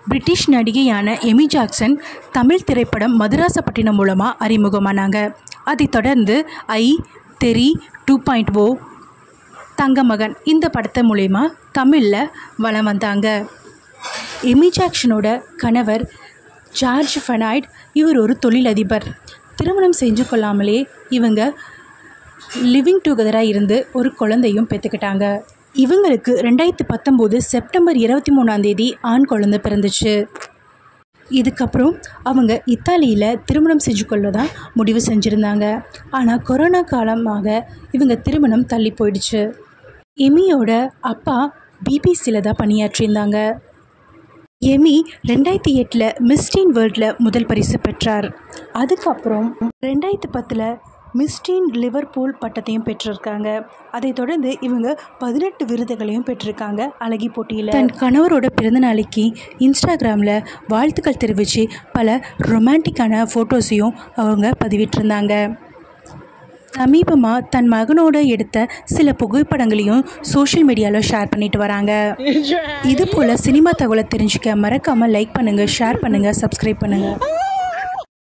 British நடிகையான Amy Jackson Tamil திரைப்படம் மதுராசப்பட்டினம் மூலமாக அறிமுகமானாங்க அதைத் தொடர்ந்து ஐ தெரி டூ பாயிண்ட் ஓ தங்கமகன் இந்த படத்தை மூலயமா தமிழில் வலம் வந்தாங்க எமி ஜாக்சனோட கணவர் ஜார்ஜ் ஃபெனாய்ட் இவர் ஒரு தொழிலதிபர் திருமணம் செஞ்சு கொள்ளாமலே இவங்க லிவிங் டுகெதராக இருந்து ஒரு குழந்தையும் பெற்றுக்கிட்டாங்க இவங்களுக்கு ரெண்டாயிரத்தி பத்தொம்போது செப்டம்பர் இருபத்தி மூணாம் தேதி ஆண் குழந்தை பிறந்துச்சு இதுக்கப்புறம் அவங்க இத்தாலியில் திருமணம் செஞ்சு கொள்ளதான் முடிவு செஞ்சுருந்தாங்க ஆனால் கொரோனா காலமாக இவங்க திருமணம் தள்ளி போயிடுச்சு எமியோட அப்பா பிபிசியில் தான் பணியாற்றியிருந்தாங்க எமி ரெண்டாயிரத்தி எட்டில் மிஸ்டீன் வேர்ல்டில் முதல் பரிசு பெற்றார் அதுக்கப்புறம் ரெண்டாயிரத்தி பத்தில் மிஸ்டீன் லிவர்பூல் பட்டத்தையும் பெற்றிருக்காங்க அதைத் தொடர்ந்து இவங்க பதினெட்டு விருதுகளையும் பெற்றிருக்காங்க அழகி போட்டியில் தன் கணவரோட பிறந்தநாளைக்கு இன்ஸ்டாகிராமில் வாழ்த்துக்கள் தெரிவித்து பல ரொமான்டிக்கான ஃபோட்டோஸையும் அவங்க பதிவிட்டிருந்தாங்க சமீபமாக தன் மகனோட எடுத்த சில புகைப்படங்களையும் சோஷியல் மீடியாவில் ஷேர் பண்ணிட்டு வராங்க இது போல் சினிமா தகவலை தெரிஞ்சுக்க மறக்காமல் லைக் பண்ணுங்கள் ஷேர் பண்ணுங்கள் சப்ஸ்கிரைப் பண்ணுங்கள்